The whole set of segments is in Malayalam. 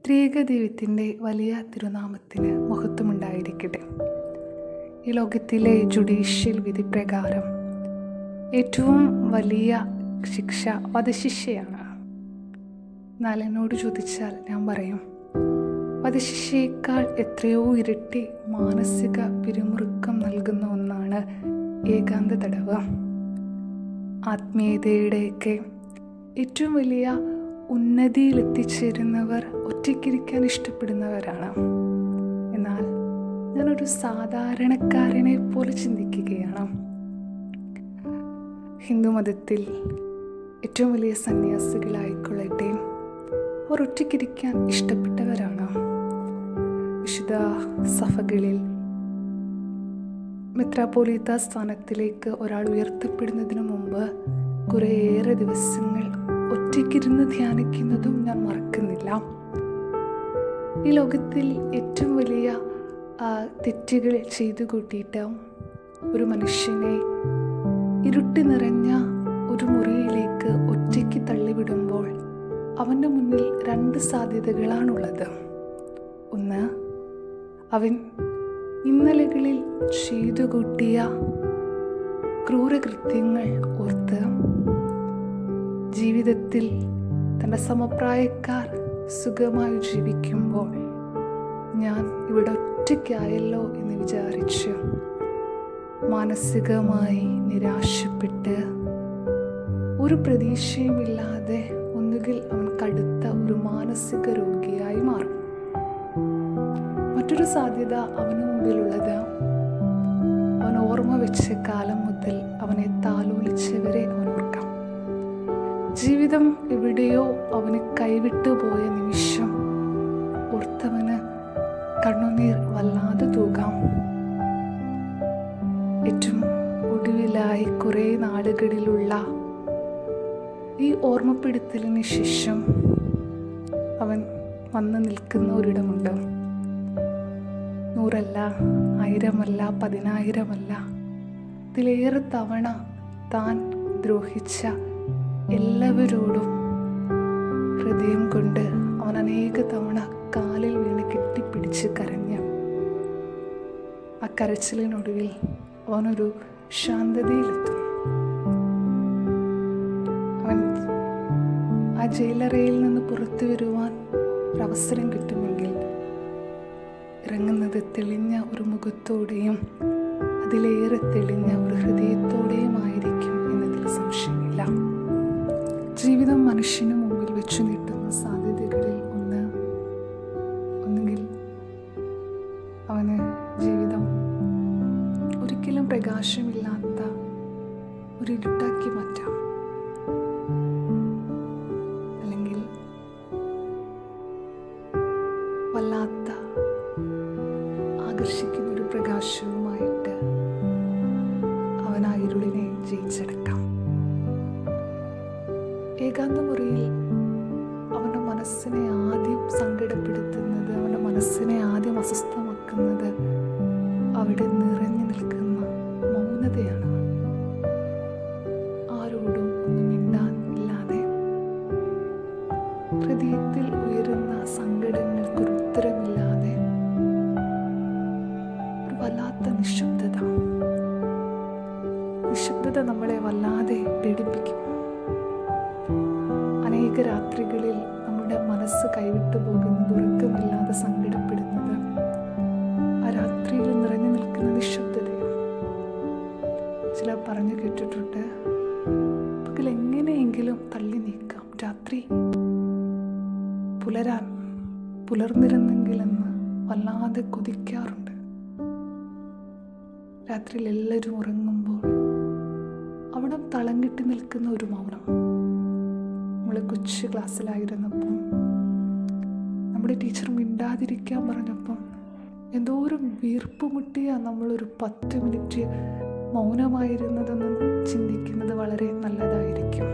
ത്രിയേക ദൈവത്തിൻ്റെ വലിയ തിരുനാമത്തിന് മഹത്വമുണ്ടായിരിക്കട്ടെ ഈ ലോകത്തിലെ ജുഡീഷ്യൽ വിധി പ്രകാരം ഏറ്റവും വലിയ ശിക്ഷ വധശിക്ഷയാണ് എന്നാൽ എന്നോട് ചോദിച്ചാൽ ഞാൻ പറയും വധശിക്ഷയേക്കാൾ എത്രയോ ഇരട്ടി മാനസിക പിരിമുറുക്കം നൽകുന്ന ഒന്നാണ് ഏകാന്ത തടവ് ആത്മീയതയുടെയൊക്കെ ഏറ്റവും വലിയ ഉന്നതിയിൽ എത്തിച്ചേരുന്നവർ ഒറ്റയ്ക്കിരിക്കാൻ ഇഷ്ടപ്പെടുന്നവരാണ് എന്നാൽ ഞാനൊരു സാധാരണക്കാരനെ പോലെ ചിന്തിക്കുകയാണ് ഹിന്ദു മതത്തിൽ ഏറ്റവും വലിയ സന്യാസികളായിക്കൊള്ളട്ടെ അവർ ഒറ്റയ്ക്കിരിക്കാൻ ഇഷ്ടപ്പെട്ടവരാണ് വിശുദ്ധ സഭകളിൽ മെത്രാപോലീത്ത സ്ഥാനത്തിലേക്ക് ഒരാൾ ഉയർത്തപ്പെടുന്നതിന് മുമ്പ് കുറേയേറെ ദിവസങ്ങൾ ഒറ്റയ്ക്കിരുന്ന് ധ്യാനിക്കുന്നതും ഞാൻ മറക്കുന്നില്ല ഈ ലോകത്തിൽ ഏറ്റവും വലിയ ആ, തെറ്റുകൾ ചെയ്തു കൂട്ടിയിട്ട് ഒരു മനുഷ്യനെ ഇരുട്ട് നിറഞ്ഞ ഒരു മുറിയിലേക്ക് ഒറ്റയ്ക്ക് തള്ളിവിടുമ്പോൾ അവൻ്റെ മുന്നിൽ രണ്ട് സാധ്യതകളാണുള്ളത് ഒന്ന് അവൻ ഇന്നലകളിൽ ചെയ്തു കൂട്ടിയ ക്രൂരകൃത്യങ്ങൾ ഓർത്ത് ജീവിതത്തിൽ തൻ്റെ സമപ്രായക്കാർ സുഖമായി ജീവിക്കുമ്പോൾ ഞാൻ ഇവിടെ ഒറ്റയ്ക്കായല്ലോ എന്ന് വിചാരിച്ച് മാനസികമായി നിരാശപ്പെട്ട് ഒരു പ്രതീക്ഷയുമില്ലാതെ ഒന്നുകിൽ അവൻ കടുത്ത ഒരു മാനസിക രോഗിയായി മാറും മറ്റൊരു സാധ്യത അവന് മുമ്പിലുള്ളത് അവൻ ഓർമ്മ വെച്ച കാലം മുതൽ അവനെ താലോലിച്ചവരെ അവൻ ഓർക്കാം ജീവിതം എവിടെയോ അവന് കൈവിട്ടു പോയ നിമിഷം ഓർത്തവന് കണ്ണുനീർ വല്ലാതെ തൂകാം ഏറ്റവും ഒടുവിലായി കുറേ നാടുകളിലുള്ള ഈ ഓർമ്മപ്പെടുത്തലിന് ശേഷം അവൻ വന്നു നിൽക്കുന്ന ഒരിടമുണ്ട് നൂറല്ല ആയിരമല്ല പതിനായിരമല്ല ഇതിലേറെ തവണ താൻ ദ്രോഹിച്ച എല്ലാവരോടും ഹൃദയം കൊണ്ട് അവൻ അനേക തവണ കാലിൽ വീണ് കെട്ടിപ്പിടിച്ച് കരഞ്ഞു ആ കരച്ചിലിനൊടുവിൽ അവനൊരു ശാന്തതയിലെത്തും അവൻ ആ ജയിലറയിൽ നിന്ന് പുറത്തു വരുവാൻ ഒരവസരം കിട്ടുമെങ്കിൽ ഇറങ്ങുന്നത് തെളിഞ്ഞ ഒരു മുഖത്തോടെയും അതിലേറെ തെളിഞ്ഞ ഒരു ഹൃദയത്തോടെയും ആയിരിക്കും എന്നതിൽ സംശയമില്ല ജീവിതം മനുഷ്യന് മുമ്പിൽ വെച്ചു നീട്ടുന്ന സാധ്യതകളിൽ ഒന്ന് ഒന്നുകിൽ അവന് ജീവിതം ഒരിക്കലും പ്രകാശമില്ലാത്ത ഒരു ഇരുട്ടാക്കി മാറ്റാം അല്ലെങ്കിൽ വല്ലാത്ത ആകർഷിക്കുന്ന ഒരു പ്രകാശവുമായിട്ട് അവൻ ആ ഇരുളിനെ ജയിച്ചെടുക്കാം ഏകാന്ത മുറിയിൽ അവൻ്റെ മനസ്സിനെ ആദ്യം സങ്കടപ്പെടുത്തുന്നത് അവൻ്റെ മനസ്സിനെ ആദ്യം അസ്വസ്ഥമാക്കുന്നത് അവിടെ നിറഞ്ഞു നിൽക്കുന്ന മൗനതയാണ് ആരോടും ഒന്നും മിണ്ടാൻ ഇല്ലാതെ ഹൃദയത്തിൽ ഉയരുന്ന സങ്കടങ്ങൾക്കൊരു ഉത്തരമില്ലാതെ ഒരു വല്ലാത്ത നിശബ്ദത നിശബ്ദത നമ്മളെ വല്ലാതെ പേടിപ്പിക്കും അനേക രാത്രികളിൽ നമ്മുടെ മനസ്സ് കൈവിട്ടു പോകുന്നത് ഉറക്കമില്ലാതെ സങ്കടപ്പെടുന്നത് ആ രാത്രിയിൽ നിറഞ്ഞു നിൽക്കുന്ന നിശബ്ദതയാണ് ചിലർ പറഞ്ഞു കേട്ടിട്ടുണ്ട് പകൽ എങ്ങനെയെങ്കിലും തള്ളി നീക്കാം രാത്രി പുലരാൻ പുലർന്നിരുന്നെങ്കിലെന്ന് വല്ലാതെ കൊതിക്കാറുണ്ട് രാത്രിയിൽ എല്ലാവരും ഉറങ്ങുമ്പോൾ അവിടെ തളങ്ങിട്ട് നിൽക്കുന്ന ഒരു മൗനം നമ്മൾ കൊച്ചു ക്ലാസ്സിലായിരുന്നപ്പം നമ്മുടെ ടീച്ചർ മിണ്ടാതിരിക്കാൻ പറഞ്ഞപ്പം എന്തോ ഒരു വീർപ്പ് മുട്ടിയ നമ്മളൊരു പത്ത് മിനിറ്റ് മൗനമായിരുന്നതെന്ന് ചിന്തിക്കുന്നത് വളരെ നല്ലതായിരിക്കും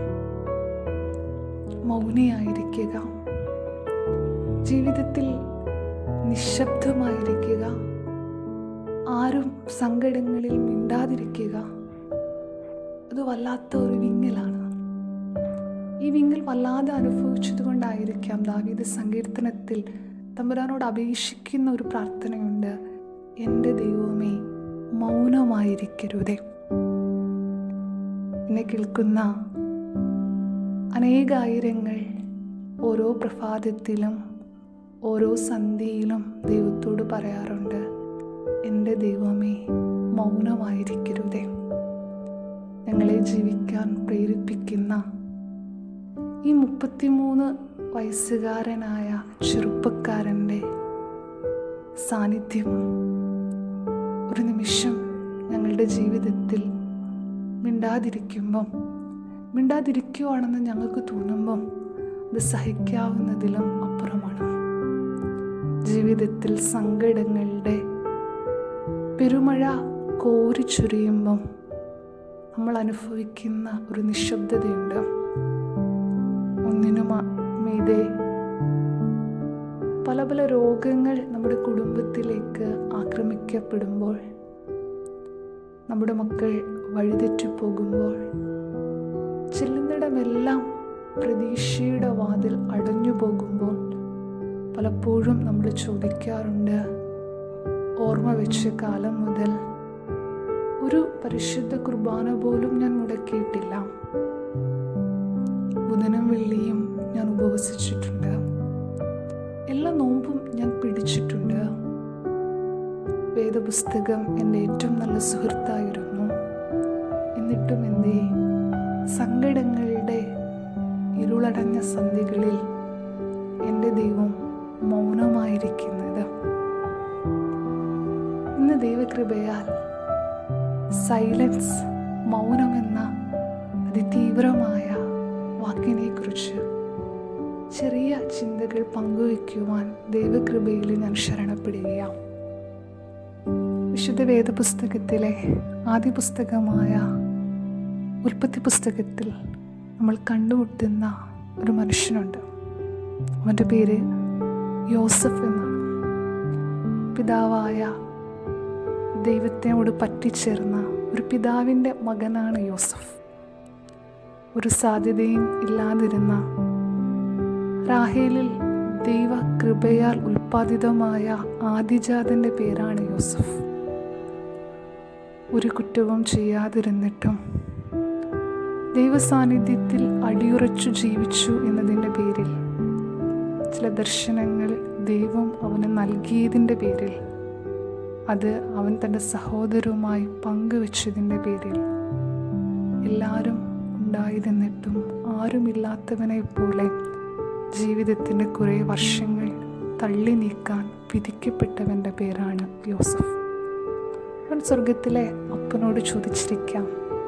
മൗനയായിരിക്കുക ജീവിതത്തിൽ നിശബ്ദമായിരിക്കുക ആരും സങ്കടങ്ങളിൽ മിണ്ടാതിരിക്കുക അത് വല്ലാത്ത ഒരു വിങ്ങലാണ് ഈ വിങ്ങൽ വല്ലാതെ അനുഭവിച്ചതുകൊണ്ടായിരിക്കാം ദാവീദ് സങ്കീർത്തനത്തിൽ തമ്പുരാനോട് അപേക്ഷിക്കുന്ന ഒരു പ്രാർത്ഥനയുണ്ട് എൻ്റെ ദൈവമേ മൗനമായിരിക്കരുതേ എന്നെ കേൾക്കുന്ന അനേകായിരങ്ങൾ ഓരോ പ്രഭാതത്തിലും ഓരോ സന്ധ്യയിലും ദൈവത്തോട് പറയാറുണ്ട് എൻ്റെ ദൈവമേ മൗനമായിരിക്കരുതേ ഞങ്ങളെ ജീവിക്കാൻ പ്രേരിപ്പിക്കുന്ന ഈ മുപ്പത്തിമൂന്ന് വയസ്സുകാരനായ ചെറുപ്പക്കാരൻ്റെ സാന്നിധ്യം ഒരു നിമിഷം ഞങ്ങളുടെ ജീവിതത്തിൽ മിണ്ടാതിരിക്കുമ്പം മിണ്ടാതിരിക്കുവാണെന്ന് ഞങ്ങൾക്ക് തോന്നുമ്പം അത് സഹിക്കാവുന്നതിലും അപ്പുറമാണ് ജീവിതത്തിൽ സങ്കടങ്ങളുടെ പെരുമഴ കോരിച്ചൊരിയുമ്പം നമ്മൾ അനുഭവിക്കുന്ന ഒരു നിശബ്ദതയുണ്ട് ഒന്നിനും മീതെ പല പല രോഗങ്ങൾ നമ്മുടെ കുടുംബത്തിലേക്ക് ആക്രമിക്കപ്പെടുമ്പോൾ നമ്മുടെ മക്കൾ വഴിതെറ്റി പോകുമ്പോൾ ചെല്ലുന്നിടമെല്ലാം പ്രതീക്ഷയുടെ വാതിൽ അടഞ്ഞു പോകുമ്പോൾ പലപ്പോഴും നമ്മൾ ചോദിക്കാറുണ്ട് ഓർമ്മ വെച്ച കാലം മുതൽ ഒരു പരിശുദ്ധ കുർബാന പോലും ഞാൻ മുടക്കിയിട്ടില്ല ബുധനും വെള്ളിയും ഞാൻ ഉപവസിച്ചിട്ടുണ്ട് എല്ലാ നോമ്പും ഞാൻ പിടിച്ചിട്ടുണ്ട് വേദപുസ്തകം എൻ്റെ ഏറ്റവും നല്ല സുഹൃത്തായിരുന്നു എന്നിട്ടും എന്തേ സങ്കടങ്ങളുടെ ഇരുളടഞ്ഞ സന്ധികളിൽ എൻ്റെ ദൈവം മൗനമായിരിക്കുന്നത് ഇന്ന് ദൈവകൃപയാൽ സൈലൻസ് മൗനമെന്ന അതിതീവ്രമായ വാക്കിനെക്കുറിച്ച് ചെറിയ ചിന്തകൾ പങ്കുവയ്ക്കുവാൻ ദൈവകൃപയിൽ ഞാൻ ശരണപ്പെടുകയാണ് വിശുദ്ധ വേദപുസ്തകത്തിലെ ആദ്യ പുസ്തകമായ ഉൽപ്പത്തി പുസ്തകത്തിൽ നമ്മൾ കണ്ടുമുട്ടുന്ന ഒരു മനുഷ്യനുണ്ട് അവൻ്റെ പേര് യോസഫ് എന്നാണ് പിതാവായ ദൈവത്തിനോട് പറ്റിച്ചേർന്ന ഒരു പിതാവിൻ്റെ മകനാണ് യോസഫ് ഒരു സാധ്യതയും ഇല്ലാതിരുന്ന റാഹേലിൽ ദൈവ കൃപയാൽ ഉൽപ്പാദിതമായ ആദിജാതൻ്റെ പേരാണ് യോസഫ് ഒരു കുറ്റവും ചെയ്യാതിരുന്നിട്ടും ദൈവസാന്നിധ്യത്തിൽ അടിയുറച്ചു ജീവിച്ചു എന്നതിൻ്റെ പേരിൽ ചില ദർശനങ്ങൾ ദൈവം അവന് നൽകിയതിൻ്റെ പേരിൽ അത് അവൻ തൻ്റെ സഹോദരവുമായി പങ്കുവെച്ചതിൻ്റെ പേരിൽ എല്ലാവരും ഉണ്ടായിരുന്നിട്ടും ആരുമില്ലാത്തവനെ പോലെ ജീവിതത്തിൻ്റെ കുറേ വർഷങ്ങൾ തള്ളി നീക്കാൻ വിധിക്കപ്പെട്ടവൻ്റെ പേരാണ് യോസഫ് അവൻ സ്വർഗത്തിലെ അപ്പനോട് ചോദിച്ചിരിക്കാം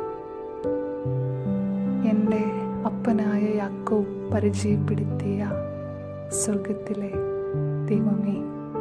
എൻ്റെ അപ്പനായ യാക്കോവ് പരിചയപ്പെടുത്തിയ സ്വർഗത്തിലെ ദൈവമേ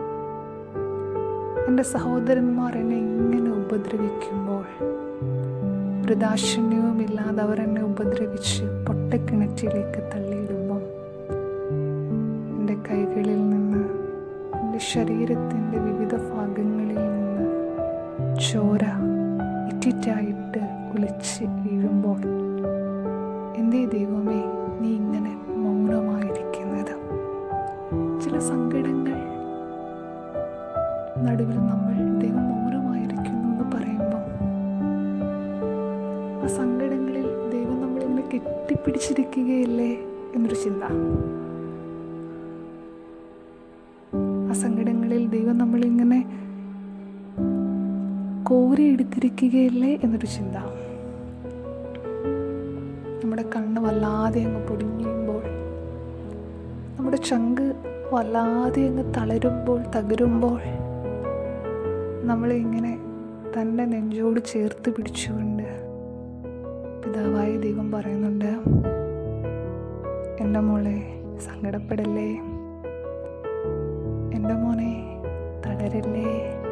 എൻ്റെ സഹോദരന്മാർ എന്നെ ഇങ്ങനെ ഉപദ്രവിക്കുമ്പോൾ ഒരു ദാക്ഷിണ്യവുമില്ലാതെ അവർ എന്നെ ഉപദ്രവിച്ച് പൊട്ടക്കിണറ്റിലേക്ക് തള്ളിയിടുമ്പം എൻ്റെ കൈകളിൽ നിന്ന് എൻ്റെ ശരീരത്തിൻ്റെ വിവിധ ഭാഗങ്ങളിൽ നിന്ന് ചോര ഇറ്റിറ്റായിട്ട് ഒലിച്ച് വീഴുമ്പോൾ എൻ്റെ ദൈവമേ നീ ഇങ്ങനെ മൗനമായിരിക്കുന്നത് ചില സങ്കടങ്ങൾ നടുവിൽ നമ്മൾ ദൈവം മൗനമായിരിക്കുന്നു എന്ന് പറയുമ്പോൾ ആ സങ്കടങ്ങളിൽ ദൈവം നമ്മളിങ്ങനെ കെട്ടിപ്പിടിച്ചിരിക്കുകയല്ലേ എന്നൊരു ചിന്ത ആ സങ്കടങ്ങളിൽ ദൈവം നമ്മളിങ്ങനെ കോരിയെടുത്തിരിക്കുകയല്ലേ എന്നൊരു ചിന്ത നമ്മുടെ കണ്ണ് വല്ലാതെ അങ്ങ് പൊടിഞ്ഞുമ്പോൾ നമ്മുടെ ചങ്ക് വല്ലാതെ അങ്ങ് തളരുമ്പോൾ തകരുമ്പോൾ നമ്മളിങ്ങനെ തൻ്റെ നെഞ്ചോട് ചേർത്ത് പിടിച്ചുകൊണ്ട് പിതാവായ ദൈവം പറയുന്നുണ്ട് എൻ്റെ മോളെ സങ്കടപ്പെടല്ലേ എൻ്റെ മോനെ തളരല്ലേ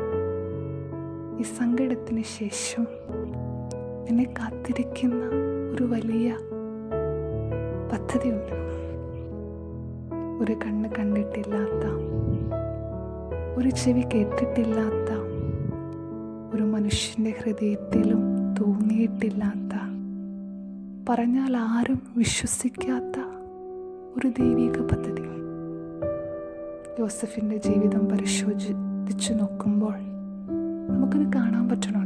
ഈ സങ്കടത്തിന് ശേഷം എന്നെ കാത്തിരിക്കുന്ന ഒരു വലിയ പദ്ധതിയുണ്ട് ഒരു കണ്ണ് കണ്ടിട്ടില്ലാത്ത ഒരു ചെവി കേട്ടിട്ടില്ലാത്ത ഒരു മനുഷ്യൻ്റെ ഹൃദയത്തിലും തോന്നിയിട്ടില്ലാത്ത പറഞ്ഞാൽ ആരും വിശ്വസിക്കാത്ത ഒരു ദൈവിക പദ്ധതി യോസഫിൻ്റെ ജീവിതം പരിശോധിച്ചു നോക്കുമ്പോൾ നമുക്കത് കാണാൻ പറ്റണുണ്ട്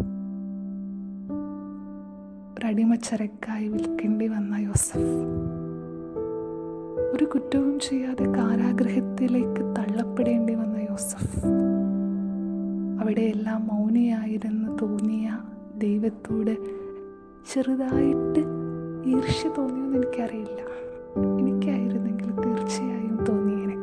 ഒരടിമച്ചരക്കായി വിൽക്കേണ്ടി വന്ന യോസഫ് ഒരു കുറ്റവും ചെയ്യാതെ കാരാഗ്രഹത്തിലേക്ക് തള്ളപ്പെടേണ്ടി വന്ന യോസഫ് അവിടെയെല്ലാം മൗനിയായിരുന്ന് തോന്നിയ ദൈവത്തോട് ചെറുതായിട്ട് ഈർഷ്യ തോന്നിയെന്ന് എനിക്കറിയില്ല എനിക്കായിരുന്നെങ്കിൽ തീർച്ചയായും തോന്നിയേനെ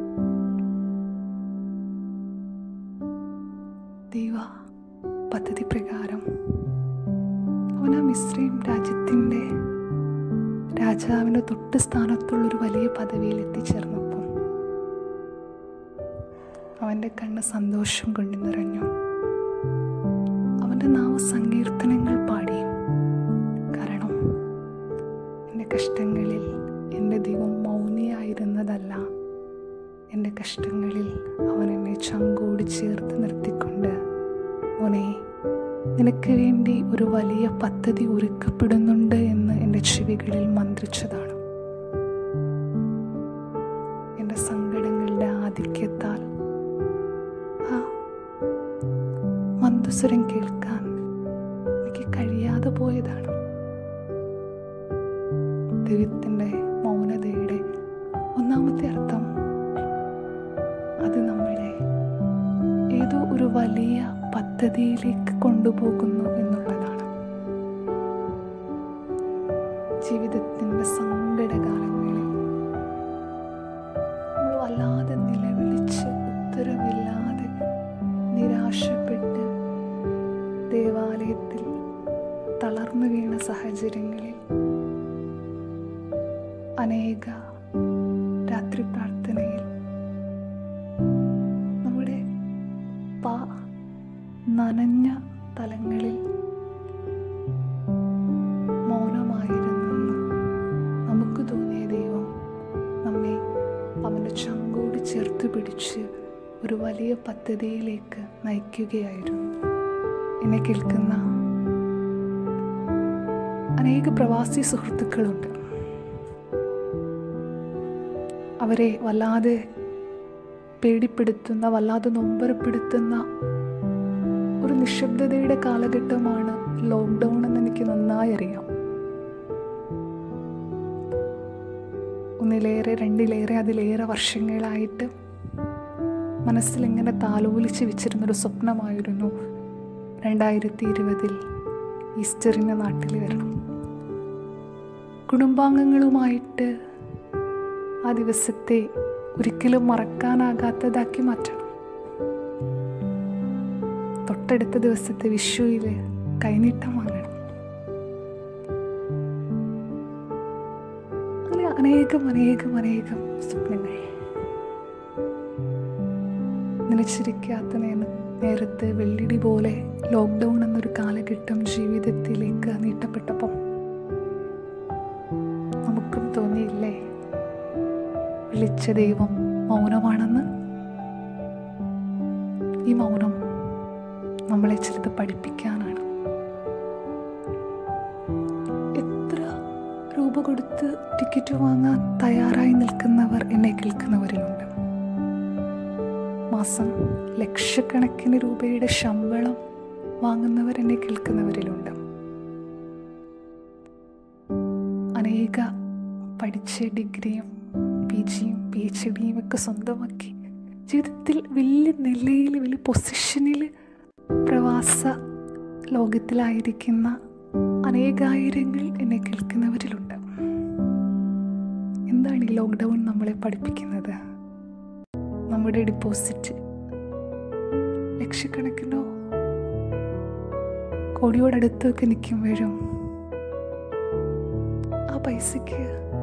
ദൈവ പദ്ധതി പ്രകാരം അവൻ ആ മിശ്രയും രാജ്യത്തിൻ്റെ രാജാവിൻ്റെ തൊട്ട് സ്ഥാനത്തുള്ളൊരു വലിയ പദവിയിൽ എത്തിച്ചേർന്നപ്പം അവൻ്റെ കണ്ണ് സന്തോഷം കൊണ്ട് നിറഞ്ഞു അവൻ്റെ നാവ് സങ്കീർത്തനങ്ങൾ പാടി കാരണം എൻ്റെ കഷ്ടങ്ങളിൽ എൻ്റെ ദൈവം മൗനിയായിരുന്നതല്ല എൻ്റെ കഷ്ടങ്ങളിൽ അവൻ എന്നെ ചങ്കോട് ചേർത്ത് നിർത്തിക്കൊണ്ട് മോനെ നിനക്ക് വേണ്ടി ഒരു വലിയ പദ്ധതി ഒരുക്കപ്പെടുന്നുണ്ട് എന്ന് എൻ്റെ ചെവികളിൽ മന്ത്രിച്ചതാണ് എൻ്റെ സങ്കടങ്ങളുടെ ആധിക്യത്താൽ ആ മന്ദസ്വരം കേൾക്കാൻ എനിക്ക് കഴിയാതെ പോയതാണ് ദൈവത്തിൻ്റെ മൗനതയുടെ ഒന്നാമത്തെ അർത്ഥം അത് നമ്മളെ ഏതോ ഒരു വലിയ പദ്ധതിയിലേക്ക് കൊണ്ടുപോകുന്നു എന്നുള്ളതാണ് ജീവിതത്തിൻ്റെ സങ്കടകാലങ്ങളിൽ നമ്മൾ വല്ലാതെ നിലവിളിച്ച് ഉത്തരമില്ലാതെ നിരാശപ്പെട്ട് ദേവാലയത്തിൽ തളർന്നു വീണ സാഹചര്യങ്ങളിൽ അനേക രാത്രി പ്രാർത്ഥനയിൽ നമ്മുടെ പാ നനഞ്ഞ തലങ്ങളിൽ മൗനമായിരുന്നെന്ന് നമുക്ക് തോന്നിയ ദൈവം നമ്മെ അവൻ്റെ ചങ്കോട് ചേർത്ത് പിടിച്ച് ഒരു വലിയ പദ്ധതിയിലേക്ക് നയിക്കുകയായിരുന്നു എന്നെ കേൾക്കുന്ന അനേക പ്രവാസി സുഹൃത്തുക്കളുണ്ട് അവരെ വല്ലാതെ പേടിപ്പെടുത്തുന്ന വല്ലാതെ നൊമ്പരപ്പെടുത്തുന്ന ഒരു നിശബ്ദതയുടെ കാലഘട്ടമാണ് ലോക്ക്ഡൗൺ എന്ന് എനിക്ക് നന്നായി അറിയാം ഒന്നിലേറെ രണ്ടിലേറെ അതിലേറെ വർഷങ്ങളായിട്ട് മനസ്സിൽ ഇങ്ങനെ താലോലിച്ച് വെച്ചിരുന്നൊരു സ്വപ്നമായിരുന്നു രണ്ടായിരത്തി ഇരുപതിൽ ഈസ്റ്ററിന് നാട്ടിൽ വരണം കുടുംബാംഗങ്ങളുമായിട്ട് ആ ദിവസത്തെ ഒരിക്കലും മറക്കാനാകാത്തതാക്കി മാറ്റണം തൊട്ടടുത്ത ദിവസത്തെ വിഷുവിൽ കൈനീട്ടം വാങ്ങണം അങ്ങനെ അനേകം അനേകം അനേകം സ്വപ്നങ്ങൾ നനച്ചിരിക്കാത്ത നേ- നേരത്ത് വെള്ളിടി പോലെ ലോക്ക്ഡൗൺ എന്നൊരു കാലഘട്ടം ജീവിതത്തിലേക്ക് നീട്ടപ്പെട്ടപ്പം നമുക്കും തോന്നിയില്ലേ വിളിച്ച ദൈവം മൗനമാണെന്ന് ഈ മൗനം നമ്മളെ ചിലത് പഠിപ്പിക്കാനാണ് എത്ര രൂപ കൊടുത്ത് ടിക്കറ്റ് വാങ്ങാൻ തയ്യാറായി നിൽക്കുന്നവർ എന്നെ കേൾക്കുന്നവരിലുണ്ട് മാസം ലക്ഷക്കണക്കിന് രൂപയുടെ ശമ്പളം വാങ്ങുന്നവർ എന്നെ കേൾക്കുന്നവരിലുണ്ട് അനേക പഠിച്ച ഡിഗ്രിയും പി ജിയും പി എച്ച് ഡിയും ഒക്കെ സ്വന്തമാക്കി ജീവിതത്തിൽ വലിയ നിലയിൽ വലിയ പൊസിഷനിൽ പ്രവാസ ലോകത്തിലായിരിക്കുന്ന അനേകായിരങ്ങൾ എന്നെ കേൾക്കുന്നവരിലുണ്ട് എന്താണ് ഈ ലോക്ക്ഡൗൺ നമ്മളെ പഠിപ്പിക്കുന്നത് നമ്മുടെ ഡിപ്പോസിറ്റ് ലക്ഷക്കണക്കിനോ കോടിയോടടുത്തൊക്കെ നിൽക്കുമ്പോഴും ആ പൈസയ്ക്ക്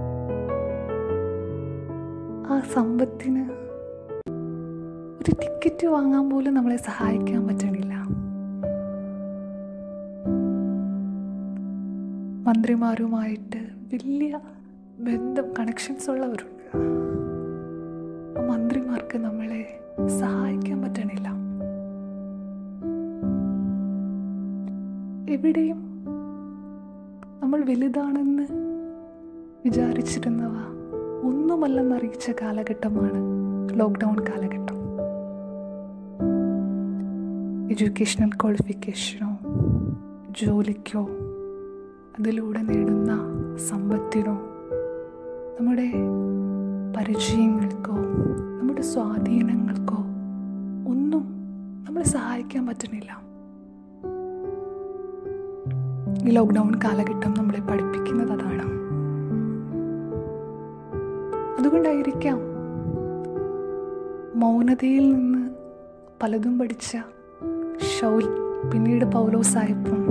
ആ സമ്പത്തിന് ഒരു ടിക്കറ്റ് വാങ്ങാൻ പോലും നമ്മളെ സഹായിക്കാൻ പറ്റണില്ല മന്ത്രിമാരുമായിട്ട് വലിയ ബന്ധം കണക്ഷൻസ് ഉള്ളവരുണ്ട് ആ മന്ത്രിമാർക്ക് നമ്മളെ സഹായിക്കാൻ പറ്റണില്ല എവിടെയും നമ്മൾ വലുതാണെന്ന് വിചാരിച്ചിരുന്നവ ഒന്നുമല്ലെന്നറിയിച്ച കാലഘട്ടമാണ് ലോക്ക്ഡൗൺ കാലഘട്ടം എഡ്യൂക്കേഷണൽ ക്വാളിഫിക്കേഷനോ ജോലിക്കോ അതിലൂടെ നേടുന്ന സമ്പത്തിനോ നമ്മുടെ പരിചയങ്ങൾക്കോ നമ്മുടെ സ്വാധീനങ്ങൾക്കോ ഒന്നും നമ്മളെ സഹായിക്കാൻ പറ്റുന്നില്ല ഈ ലോക്ക്ഡൗൺ കാലഘട്ടം നമ്മളെ പഠിപ്പിക്കുന്നത് അതാണ് അതുകൊണ്ടായിരിക്കാം മൗനതയിൽ നിന്ന് പലതും പഠിച്ച ഷൗൽ പിന്നീട് പൗലോസായപ്പം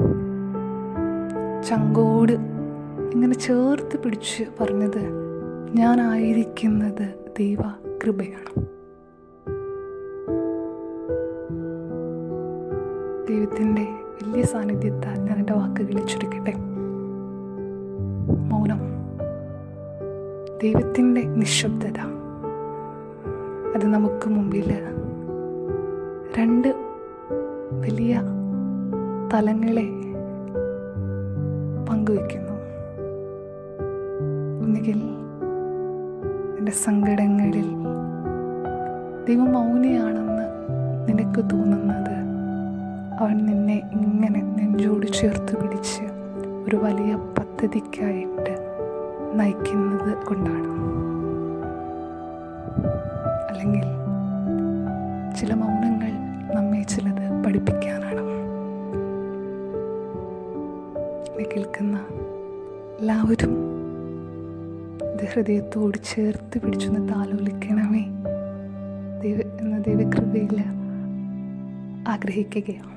ചങ്കോട് ഇങ്ങനെ ചേർത്ത് പിടിച്ച് പറഞ്ഞത് ഞാനായിരിക്കുന്നത് ദൈവ കൃപയാണ് ദൈവത്തിൻ്റെ വലിയ സാന്നിധ്യത്താൽ ഞാൻ എൻ്റെ വാക്കുകളെ ചുരുക്കട്ടെ മൗനം ദൈവത്തിൻ്റെ നിശബ്ദത അത് നമുക്ക് മുമ്പിൽ രണ്ട് വലിയ തലങ്ങളെ പങ്കുവയ്ക്കുന്നു ഒന്നുകിൽ നിന്റെ സങ്കടങ്ങളിൽ ദൈവം മൗനിയാണെന്ന് നിനക്ക് തോന്നുന്നത് അവൻ നിന്നെ ഇങ്ങനെ നെഞ്ചോട് ചേർത്ത് പിടിച്ച് ഒരു വലിയ പദ്ധതിക്കായിട്ട് നയിക്കുന്നത് കൊണ്ടാണ് അല്ലെങ്കിൽ ചില മൗനങ്ങൾ നമ്മെ ചിലത് പഠിപ്പിക്കാനാണ് എന്നെ കേൾക്കുന്ന എല്ലാവരും ഇത് ഹൃദയത്തോട് ചേർത്ത് പിടിച്ചൊന്ന് താലോലിക്കണമേ ദൈവ എന്ന ദൈവകൃപയിൽ ആഗ്രഹിക്കുകയാണ്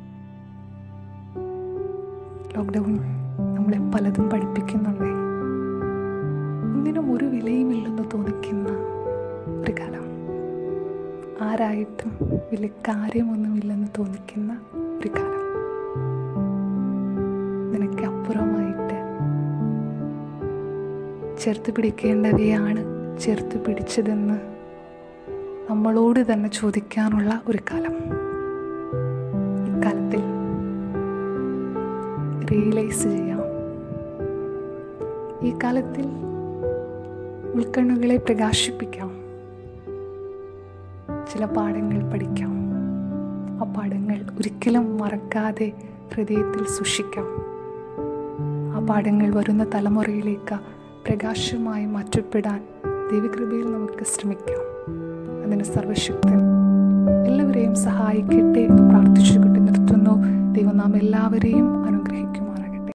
ലോക്ക്ഡൗൺ നമ്മളെ പലതും പഠിപ്പിക്കുന്നുണ്ടേ ഒന്നിനും ഒരു വിലയുമില്ലെന്ന് തോന്നിക്കുന്ന ഒരു കാലം ആരായിട്ടും വലിയ കാര്യമൊന്നുമില്ലെന്ന് തോന്നിക്കുന്ന ഒരു കാലം നിനക്ക് അപ്പുറമായിട്ട് ചേർത്ത് പിടിക്കേണ്ടവയാണ് ചേർത്ത് പിടിച്ചതെന്ന് നമ്മളോട് തന്നെ ചോദിക്കാനുള്ള ഒരു കാലം ഇക്കാലത്തിൽ റിയലൈസ് ചെയ്യാം ഈ കാലത്തിൽ ഉൾക്കണ്ണുകളെ പ്രകാശിപ്പിക്കാം ചില പാഠങ്ങൾ പഠിക്കാം ആ പാഠങ്ങൾ ഒരിക്കലും മറക്കാതെ ഹൃദയത്തിൽ സൂക്ഷിക്കാം ആ പാഠങ്ങൾ വരുന്ന തലമുറയിലേക്ക് പ്രകാശമായി മാറ്റപ്പെടാൻ ദൈവകൃപയിൽ നമുക്ക് ശ്രമിക്കാം അതിന് സർവശക്തൻ എല്ലാവരെയും സഹായിക്കട്ടെ എന്ന് പ്രാർത്ഥിച്ചുകൊണ്ട് നിർത്തുന്നു ദൈവം നാം എല്ലാവരെയും അനുഗ്രഹിക്കും